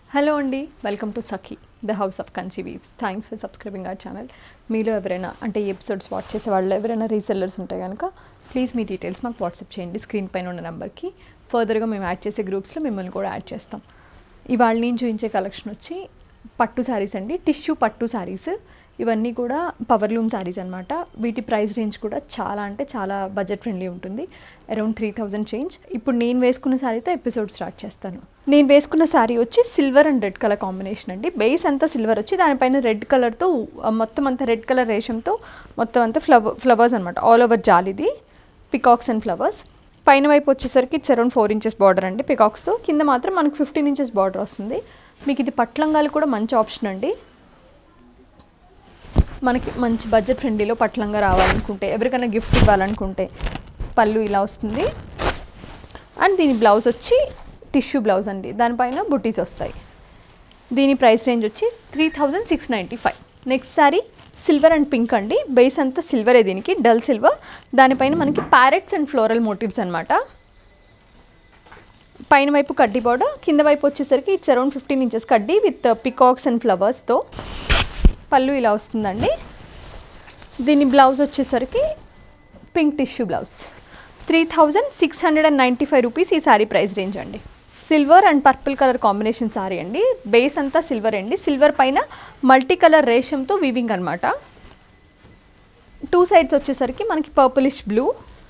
hello అండి welcome to Sakhi the house of Kanchi weaves thanks for subscribing our channel మీలో ఎవరైనా అంటే ఈ ఎపిసోడ్స్ వాచ్ చేసే వాళ్ళు ఎవరైనా రీసెల్లర్స్ ఉంటే కనుక ప్లీజ్ మీ డీటెయిల్స్ మాకు వాట్సాప్ చేయండి స్క్రీన్ పైన ఉన్న నెంబర్కి ఫర్దర్గా మేము యాడ్ చేసే గ్రూప్స్లో మిమ్మల్ని కూడా యాడ్ చేస్తాం ఇవాళ నేను చూపించే కలెక్షన్ వచ్చి పట్టు శారీస్ అండి టిష్యూ పట్టు శారీస్ ఇవన్నీ కూడా పవర్ లూమ్ శారీస్ అనమాట వీటి ప్రైస్ రేంజ్ కూడా చాలా అంటే చాలా బడ్జెట్ ఫ్రెండ్లీ ఉంటుంది అరౌండ్ త్రీ థౌజండ్ చేంజ్ ఇప్పుడు నేను వేసుకున్న శారీతో ఎపిసోడ్ స్టార్ట్ చేస్తాను నేను వేసుకున్న శారీ వచ్చి silver and red colour combination అండి బేస్ అంతా సిల్వర్ వచ్చి దానిపైన రెడ్ కలర్తో మొత్తం అంతా రెడ్ కలర్ రేషంతో మొత్తం అంతా ఫ్లవర్ ఫ్లవర్స్ అనమాట ఆల్ ఓవర్ జాలిది పికాక్స్ అండ్ ఫ్లవర్స్ పైన వైపు వచ్చేసరికి it's around four inches border అండి పికాక్స్తో కింద మాత్రం మనకు ఫిఫ్టీన్ ఇంచెస్ బార్డర్ వస్తుంది మీకు ఇది పట్లంగాలు కూడా మంచి ఆప్షన్ అండి మనకి మంచి బడ్జెట్ ఫ్రెండ్లీలో పట్లంగా రావాలనుకుంటే ఎవరికైనా గిఫ్ట్ ఇవ్వాలనుకుంటే పళ్ళు ఇలా వస్తుంది అండ్ దీని బ్లౌజ్ వచ్చి టిష్యూ బ్లౌజ్ అండి దానిపైన బుటీస్ వస్తాయి దీని ప్రైస్ రేంజ్ వచ్చి three thousand six ninety five next sari silver and pink అండి బేస్ అంతా సిల్వరే దీనికి డల్ సిల్వర్ దానిపైన మనకి ప్యారెట్స్ అండ్ ఫ్లోరల్ మోటివ్స్ అనమాట పైన వైపు కడ్డీ బార్డర్ కింద వైపు వచ్చేసరికి ఇట్స్ అరౌండ్ ఫిఫ్టీన్ ఇంచెస్ కడ్డీ విత్ పికాక్స్ అండ్ ఫ్లవర్స్తో పళ్ళు ఇలా వస్తుందండి దీని బ్లౌజ్ వచ్చేసరికి pink tissue blouse three thousand six hundred and ninety five rupees ఈ శారీ ప్రైస్ రేంజ్ అండి silver and purple colour combination sari అండి బేస్ అంతా సిల్వర్ అండి సిల్వర్ పైన మల్టీ కలర్ రేషంతో వీవింగ్ అనమాట టూ సైడ్స్ వచ్చేసరికి మనకి పర్పులిష్ బ్లూ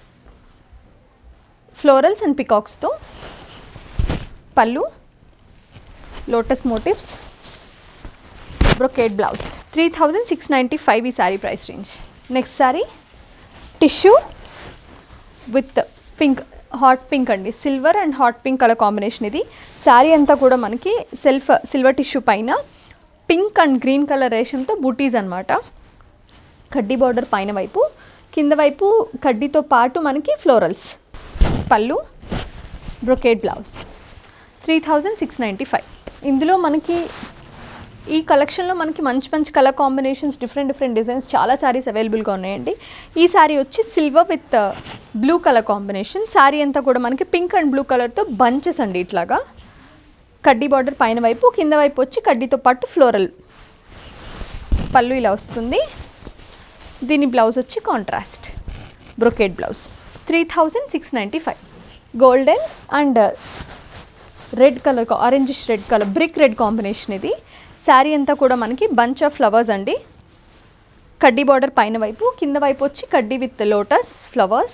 ఫ్లోరల్స్ అండ్ పికాక్స్తో పళ్ళు lotus motifs brocade blouse three thousand six ninety five ఈ sari price range next sari tissue with pink hot pink అండి silver and hot pink colour combination ఇది శారీ అంతా కూడా మనకి సెల్ఫ్ సిల్వర్ టిష్యూ పైన పింక్ అండ్ గ్రీన్ కలర్ రేషంతో బూటీస్ అనమాట కడ్డీ బార్డర్ పైన వైపు కింద వైపు కడ్డీతో పాటు మనకి ఫ్లోరల్స్ పళ్ళు brocade blouse three thousand six ninety five ఇందులో మనకి ఈ కలెక్షన్లో మనకి మంచి మంచి colour combinations different different designs చాలా శారీస్ అవైలబుల్గా ఉన్నాయండి ఈ శారీ వచ్చి silver with blue colour combination sari అంతా కూడా మనకి పింక్ అండ్ బ్లూ కలర్తో బంచెస్ అండి ఇట్లాగా కడ్డీ బార్డర్ పైన వైపు కింద వైపు వచ్చి కడ్డీతో పాటు ఫ్లోరల్ పళ్ళు ఇలా వస్తుంది దీని బ్లౌజ్ వచ్చి contrast brocade blouse three thousand six ninety five golden and red colour orangish red colour brick red combination ఇది శారీ అంతా కూడా మనకి బంచ్ ఆఫ్ ఫ్లవర్స్ అండి కడ్డీ బార్డర్ పైన వైపు కింద వైపు వచ్చి కడ్డీ విత్ లోటస్ ఫ్లవర్స్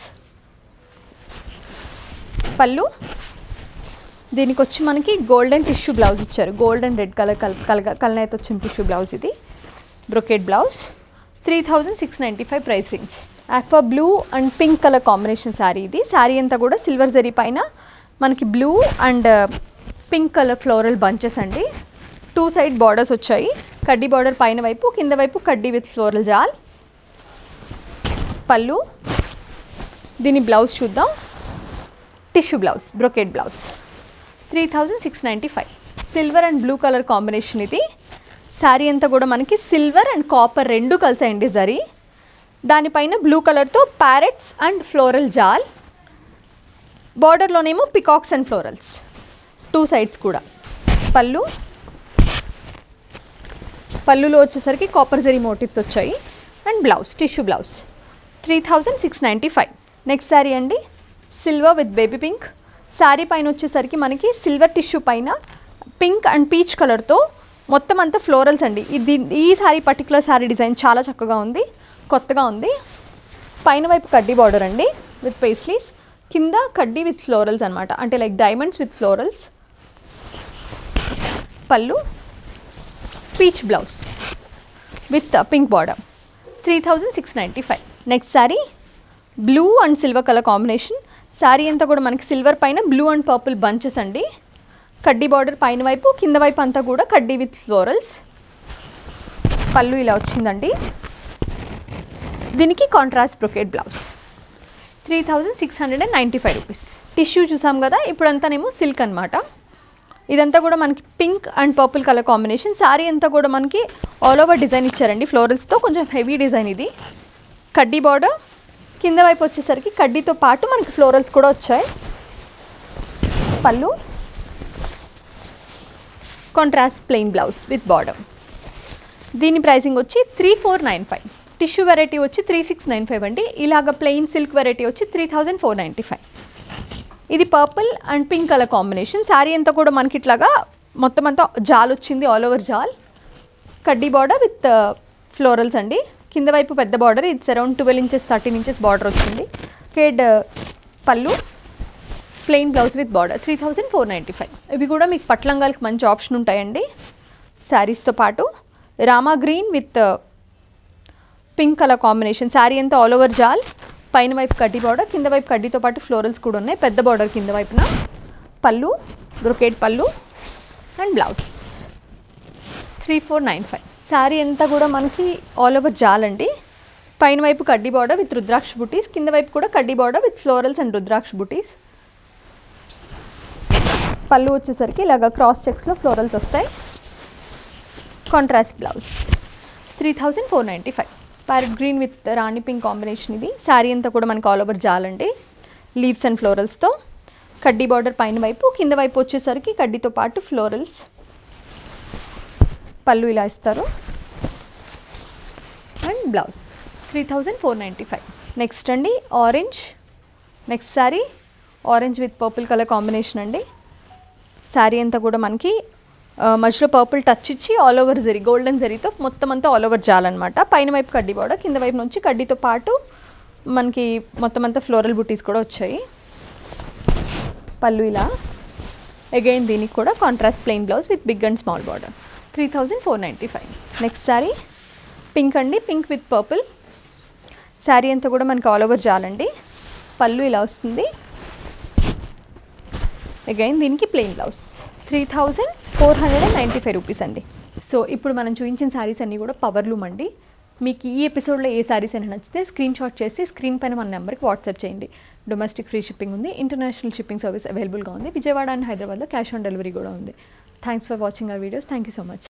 పళ్ళు దీనికి వచ్చి మనకి గోల్డెన్ టిష్యూ బ్లౌజ్ ఇచ్చారు గోల్డెన్ రెడ్ కలర్ కల్ కలగ కలనైతే వచ్చిన టిష్యూ బ్లౌజ్ ఇది brocade blouse three thousand six ninety five price range aqua blue and pink colour combination sari ఇది శారీ అంతా కూడా సిల్వర్ జరీ పైన మనకి blue and pink colour floral bunches అండి టూ సైడ్ బార్డర్స్ వచ్చాయి కడ్డీ బార్డర్ పైన వైపు కింద వైపు కడ్డీ విత్ ఫ్లోరల్ జాల్ పళ్ళు దీని బ్లౌజ్ చూద్దాం tissue blouse brocade blouse three thousand six ninety five silver and blue colour combination ఇది శారీ అంతా కూడా మనకి సిల్వర్ అండ్ కాపర్ రెండు కలిసాయండి జరీ దానిపైన బ్లూ కలర్తో ప్యారెట్స్ అండ్ ఫ్లోరల్ జాల్ బార్డర్లోనేమో peacocks and florals two sides కూడా పళ్ళు పళ్ళులో వచ్చేసరికి కాపర్ జరీ మోటివ్స్ వచ్చాయి and blouse tissue blouse three thousand six ninety five next sari అండి silver with baby pink sari పైన వచ్చేసరికి మనకి సిల్వర్ టిష్యూ పైన పింక్ అండ్ పీచ్ కలర్తో మొత్తం అంతా ఫ్లోరల్స్ అండి ఇది ఈ శారీ పర్టికులర్ శారీ డిజైన్ చాలా చక్కగా ఉంది కొత్తగా ఉంది పైన వైపు కడ్డీ బార్డర్ అండి విత్ పేస్లీస్ కింద కడ్డీ విత్ ఫ్లోరల్స్ అనమాట అంటే like diamonds with florals pallu peach blouse with pink border three thousand six ninety five next sari blue and silver colour combination sari అంతా కూడా మనకి సిల్వర్ పైన బ్లూ అండ్ పర్పుల్ బంచెస్ అండి కడ్డీ బార్డర్ పైన వైపు కింద వైపు అంతా కూడా కడ్డీ విత్ ఫ్లోరల్స్ పళ్ళు ఇలా వచ్చిందండి దీనికి contrast brocade blouse three thousand six hundred and ninety five rupees tissue చూసాం కదా ఇప్పుడంతానేమో సిల్క్ అనమాట ఇదంతా కూడా మనకి pink and purple colour combination sari అంతా కూడా మనకి ఆల్ ఓవర్ డిజైన్ ఇచ్చారండి ఫ్లోరల్స్తో కొంచెం హెవీ డిజైన్ ఇది కడ్డీ బార్డర్ కింద వైపు వచ్చేసరికి కడ్డీతో పాటు మనకి ఫ్లోరల్స్ కూడా వచ్చాయి pallu contrast plain blouse with border దీని ప్రైసింగ్ వచ్చి three four nine five tissue variety వచ్చి త్రీ సిక్స్ నైన్ ఫైవ్ అండి ఇలాగ ప్లెయిన్ సిల్క్ వెరైటీ వచ్చి three thousand four ninety five ఇది purple and pink colour combination sari అంతా కూడా మనకి ఇట్లాగా మొత్తం అంతా జాల్ వచ్చింది ఆల్ ఓవర్ జాల్ కడ్డీ బార్డర్ విత్ ఫ్లోరల్స్ అండి కింద వైపు పెద్ద border it's around twelve inches thirteen inches border వచ్చింది head pallu plain blouse with border three thousand four ninety five ఇవి కూడా మీకు పట్లంగాలకి మంచి ఆప్షన్ ఉంటాయండి శారీస్తో పాటు రామా green with pink colour combination sari అంతా ఆల్ ఓవర్ జాల్ పైన వైపు కడ్డీ బార్డర్ కింద వైపు కడ్డీతో పాటు ఫ్లోరల్స్ కూడా ఉన్నాయి పెద్ద బార్డర్ కింద వైపున pallu brocade pallu and blouse three four nine five sari అంతా కూడా మనకి ఆల్ ఓవర్ జాల్ అండి పైన వైపు కడ్డీ బార్డర్ విత్ రుద్రాక్ష బుటీస్ కింద వైపు కూడా కడ్డీ బార్డర్ విత్ ఫ్లోరల్స్ అండ్ రుద్రాక్ష బుటీస్ పళ్ళు వచ్చేసరికి ఇలాగ క్రాస్ చెక్స్లో ఫ్లోరల్స్ వస్తాయి contrast blouse three thousand four ninety five parrot green with రాణి పింక్ కాంబినేషన్ ఇది శారీ అంతా కూడా మనకి ఆల్ ఓవర్ జాలండి లీవ్స్ అండ్ ఫ్లోరల్స్తో కడ్డీ బార్డర్ పైన వైపు కింద వైపు వచ్చేసరికి కడ్డీతో పాటు ఫ్లోరల్స్ పళ్ళు ఇలా ఇస్తారు and blouse three thousand four ninety five next అండి orange next sari orange with purple colour combination అండి శారీ అంతా కూడా మనకి ఆ, మధ్యలో పర్పుల్ టచ్ ఇచ్చి ఆల్ ఓవర్ జరీ గోల్డెన్ జరీతో మొత్తం అంతా ఆల్ ఓవర్ జాలన్నమాట పైన వైపు కడ్డీ బార్డర్ కింద వైపు నుంచి కడ్డీతో పాటు మనకి మొత్తం అంతా ఫ్లోరల్ బుటీస్ కూడా వచ్చాయి పళ్ళు ఇలా అగైన్ దీనికి కూడా contrast plain blouse with big and small border three thousand four ninety five next sari pink అండి పింక్ విత్ పర్పుల్ శారీ అంతా కూడా మనకి ఆల్ ఓవర్ జాలండి పళ్ళు ఇలా వస్తుంది అగైన్ దీనికి plain blouse three thousand four hundred and ninety five rupees అండి so ఇప్పుడు మనం చూపించిన శారీస్ అన్నీ కూడా పవర్ లూమ్ అండి మీకు ఈ ఎపిసోడ్లో ఏ శారీస్ అయినా నచ్చితే స్క్రీన్ షాట్ చేసి స్క్రీన్ పైన మన నెంబర్కి వాట్సాప్ చేయండి డొమెస్టిక్ ఫ్రీ షిప్పింగ్ ఉంది ఇంటర్నేషనల్ షిప్పింగ్ సర్వీస్ అవైలబుల్గా ఉంది విజయవాడ అండ్ హైదరాబాద్లో క్యాష్ ఆన్ డెలివరీ కూడా ఉంది thanks for watching our videos thank you so much